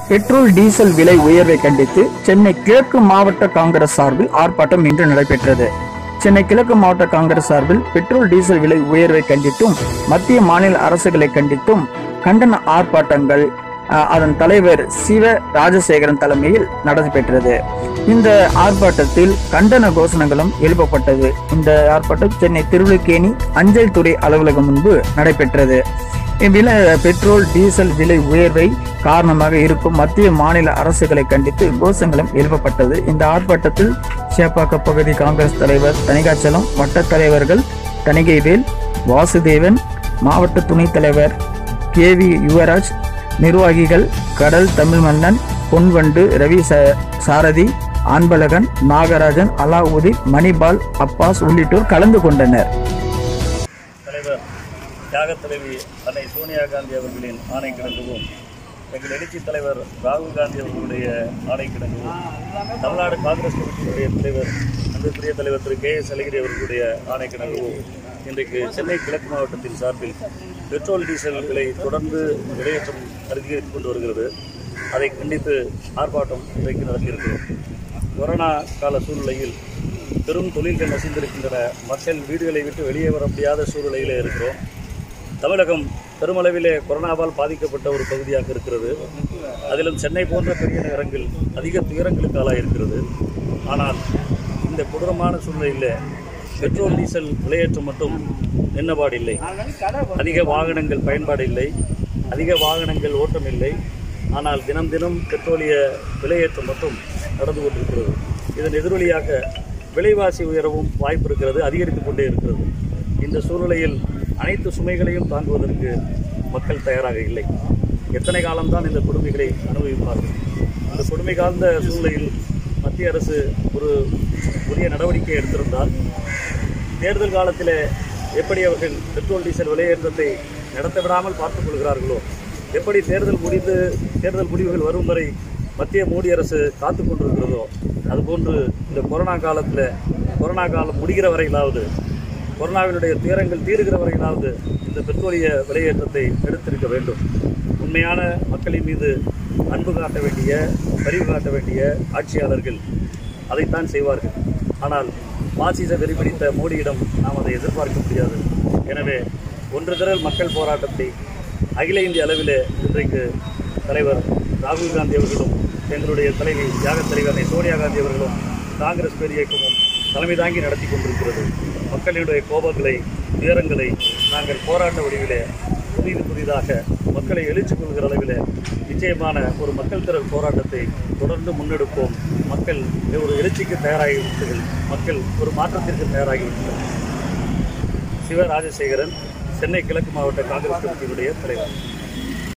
petrol diesel விலை உயர்வை கண்டித்து சென்னை கிழக்கு மாவட்ட காங்கிரஸ் சார்பில் ஆர்ப்பாட்டம் இன்று நடைபெற்றது சென்னை கிழக்கு மாவட்ட காங்கிரஸ் சார்பில் பெட்ரோல் டீசல் விலை உயர்வை கண்டித்தும் மத்திய மாநில அரசுகளை கண்டித்தும் கண்டன ஆர்ப்பாட்டங்கள் அஹ், அதன் தலைவர் சிவ ராஜசேகரன் தலைமையில் நடைபெற்றது இந்த ஆர்ப்பாட்டத்தில் கண்டன கோஷணங்களும் எழுப்பப்பட்டது இந்த ஆர்ப்பாட்டம் சென்னை திருவள்ளுக்கேணி அஞ்சல் துறை அலுவலகம் முன்பு நடைபெற்றது இவ்விலை பெட்ரோல் டீசல் விலை உயர்வை காரணமாக இருக்கும் மத்திய மாநில அரசுகளை கண்டித்து கோஷங்களும் எழுப்பப்பட்டது இந்த ஆர்ப்பாட்டத்தில் சேப்பாக்க பகுதி காங்கிரஸ் தலைவர் தனிகாச்சலம் வட்ட தலைவர்கள் தணிகைவேல் வாசுதேவன் மாவட்ட துணைத் தலைவர் கே வி யுவராஜ் நிர்வாகிகள் கடல் தமிழ் மன்னன் பொன்வண்டு ரவி ச- சாரதி அன்பழகன் நாகராஜன் அலாவுதீன் மணிபால் அப்பாஸ் உள்ளிட்டோர் கலந்து கொண்டனர் தலைவர் தியாகத் தலைவி அன்னை சோனியா காந்தி அவர்களின் ஆணை கிடங்கவும் எங்கள் எழுச்சி தலைவர் ராகுல் காந்தி அவர்களுடைய ஆணை கிடங்கவும் தமிழ்நாடு காங்கிரஸ் கமிட்டியினுடைய தலைவர் அன்புக்குரிய தலைவர் திரு கே எஸ் அழகிரி அவர்களுடைய ஆணை கிடங்கவும் இன்றைக்கு சென்னை கிழக்கு மாவட்டத்தின் சார்பில் பெட்ரோல் டீசல் விலை தொடர்ந்து விலையேற்றம் அதிகரித்துக் கொண்டு வருகிறது அதை கண்டித்து ஆர்ப்பாட்டம் இன்றைக்கு நடத்தியிருக்கிறோம் கொரோனா கால சூழ்நிலையில் பெரும் தொழில்கள் நசிந்திருக்கின்றன மக்கள் வீடுகளை விட்டு வெளியே வர முடியாத சூழ்நிலையிலே இருக்கிறோம் தமிழகம் பெருமளவிலே கொரோனாவால் பாதிக்கப்பட்ட ஒரு பகுதியாக இருக்கிறது அதிலும் சென்னை போன்ற பெரிய நகரங்கள் அதிக துயரங்களுக்கு ஆளாயிருக்கிறது ஆனால் இந்த கொடூரமான சூழ்நிலையில் பெட்ரோல் டீசல் விலையேற்றம் மட்டும் நின்னபாடு இல்லை அதிக வாகனங்கள் பயன்பாடு இல்லை அதிக வாகனங்கள் ஓட்டம் இல்லை ஆனால் தினம் தினம் பெட்ரோலிய விலையேற்றம் மட்டும் நடந்து கொண்டிருக்கிறது இதன் எதிரொலியாக விலைவாசி உயரவும் வாய்ப்பு இருக்கிறது அதிகரித்துக் கொண்டே இருக்கிறது இந்த சூழ்நிலையில் அனைத்து சுமைகளையும் தாங்குவதற்கு மக்கள் தயாராக இல்லை எத்தனை காலம்தான் இந்த கொடுமைகளை அனுபவிப்பார்கள் இந்த கொடுமை காழ்ந்த சூழ்நிலையில் மத்திய அரசு ஒரு புதிய நடவடிக்கை எடுத்திருந்தால் தேர்தல் காலத்தில் எப்படி அவர்கள் பெட்ரோல் டீசல் விலையேற்றத்தை நடத்த விடாமல் பார்த்துக் கொள்கிறார்களோ எப்படி தேர்தல் முடிந்து தேர்தல் முடிவுகள் வரும் வரை மத்திய மோடி அரசு காத்து கொண்டிருக்கிறதோ அதுபோன்று இந்த கொரோனா காலத்தில் கொரோனா காலம் முடிகிற வரையிலாவது கொரோனாவினுடைய துயரங்கள் தீருகிற வரையிலாவது இந்த பெட்ரோலிய விலையேற்றத்தை எடுத்திருக்க வேண்டும் உண்மையான மக்களின் மீது அன்பு காட்ட வேண்டிய பரிவு காட்ட வேண்டிய ஆட்சியாளர்கள் அதைத்தான் செய்வார்கள் ஆனால் பாசிச வெறி பிடித்த மோடியிடம் நாம் அதை எதிர்பார்க்க முடியாது எனவே ஒன்று திரள் மக்கள் போராட்டத்தை அகில இந்திய அளவிலே இன்றைக்கு தலைவர் ராகுல் காந்தி அவர்களும் எங்களுடைய தலைவி தியாக தலைவர் சோனியா காந்தி அவர்களும் காங்கிரஸ் பேர் இயக்கமும் தலைமை தாங்கி நடத்தி கொண்டிருக்கிறது மக்களுடைய கோபங்களை துயரங்களை நாங்கள் போராட்ட வடிவிலே புதிது புதிதாக மக்களை எழுச்சி கொள்கிற அளவிலே நிச்சயமான ஒரு மக்கள் திரள் போராட்டத்தை தொடர்ந்து முன்னெடுப்போம் மக்கள் ஒரு எழுச்சிக்கு தயாராகிவிட்டார்கள் மக்கள் ஒரு மாற்றத்திற்கு தயாராகிவிட்டார்கள் சிவ ராஜசேகரன் சென்னை கிழக்கு மாவட்ட காங்கிரஸ் கமிட்டியினுடைய தலைவர்